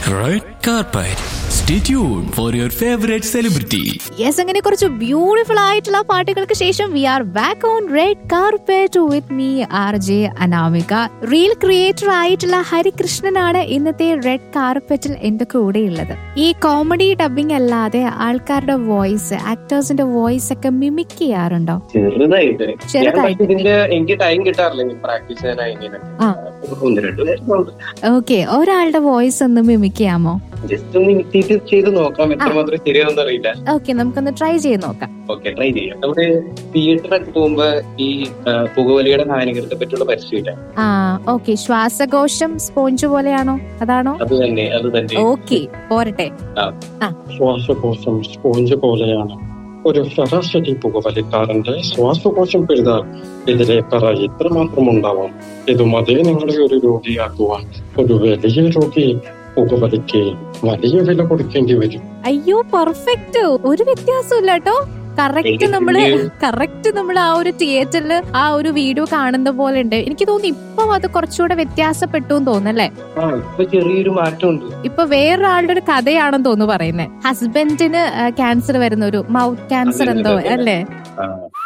Red carpet. Stay tuned for your favorite celebrity. Yes അങ്ങനെ കുറച്ച് beautiful ആയിട്ടുള്ള പാട്ടുകൾക്ക് ശേഷം we are back on red carpet with me R J Anamika reel creator ആയിട്ടുള്ള ഹരികൃഷ്ണനാണ് ഇന്നത്തെ റെഡ് കാർപ്പറ്റിൽ എന്റെ കൂടെ ഉള്ളത് ഈ കോമഡി ഡബിംഗ് അല്ലാതെ ആൾക്കാരുടെ വോയിസ് ആക്ടേഴ്സിന്റെ വോയിസ് ഒക്കെ മിമിക് ചെയ്യാറുണ്ടോ ചെറുതായിട്ട് ഞാൻ ചെറുതായിട്ട്. പക്ഷെ ഇതിന്റെ എനിക്ക് ടൈം കിട്ടാറില്ല പ്രാക്ടീസ് ചെയ്യാനായി ഇങ്ങനെ ആ. ഒന്ന് രണ്ട് പേരുണ്ട് ഓക്കെ ഒരാളുടെ വോയിസ് ഒന്ന് മിമിക് ചെയ്യാമോ ജസ്റ്റ് ഒന്ന് ഇമിറ്റേറ്റ് ചെയ്ത് നോക്കാം എത്രമാത്രം ശരിയാവുന്ന അറിയില്ല ഓക്കെ നമുക്കൊന്ന് ട്രൈ ചെയ്ത് നോക്കാം ഓക്കെ ട്രൈ ചെയ്യാം നമ്മുടെ തിയേറ്ററൊക്കെ പോകുമ്പോ ഈ ആ, പുകവലിയുടെ ഹാനികരത്തെ പറ്റിയുള്ള പരസ്യമില്ല ആ ഓക്കെ ശ്വാസകോശം സ്പോഞ്ച് പോലെയാണോ അതാണോ അത് തന്നെ അത് തന്നെ ഓക്കെ പോരട്ടെ ശ്വാസകോശം സ്പോഞ്ച് പോലെയാണ് ഒരു ശരാശരി പുകവലിക്കാരന്റെ ശ്വാസകോശം പിഴുതാൽ ഇതിലെ പറ ഇത്രമാത്രം ഉണ്ടാവാം ഇത് മതി നിങ്ങളെ ഒരു രോഗിയാക്കുവാൻ ഒരു വലിയ രോഗി പുകവലിക്ക് വലിയ വില കൊടുക്കേണ്ടി വരും അയ്യോ പെർഫെക്റ്റ് ഒരു വ്യത്യാസമില്ല കേട്ടോ കറക്റ്റ് നമ്മള് കറക്റ്റ് നമ്മൾ ആ ഒരു തിയേറ്ററിൽ ആ ഒരു വീഡിയോ കാണുന്ന പോലെ ഉണ്ട് എനിക്ക് തോന്നുന്നു ഇപ്പൊ അത് കുറച്ചുകൂടെ വ്യത്യാസപ്പെട്ടു എന്ന് തോന്നുന്നല്ലേ ആ ഇപ്പൊ ചെറിയൊരു മാറ്റമുണ്ട് ഇപ്പൊ വേറൊരാളുടെ ഒരു കഥയാണെന്ന് തോന്നുന്നു പറയുന്നത് ഹസ്ബൻഡിന് ക്യാൻസർ വരുന്ന ഒരു മൗത്ത് ക്യാൻസർ അതെ, എന്തോ അതെ, അതെ. അല്ലേ ആ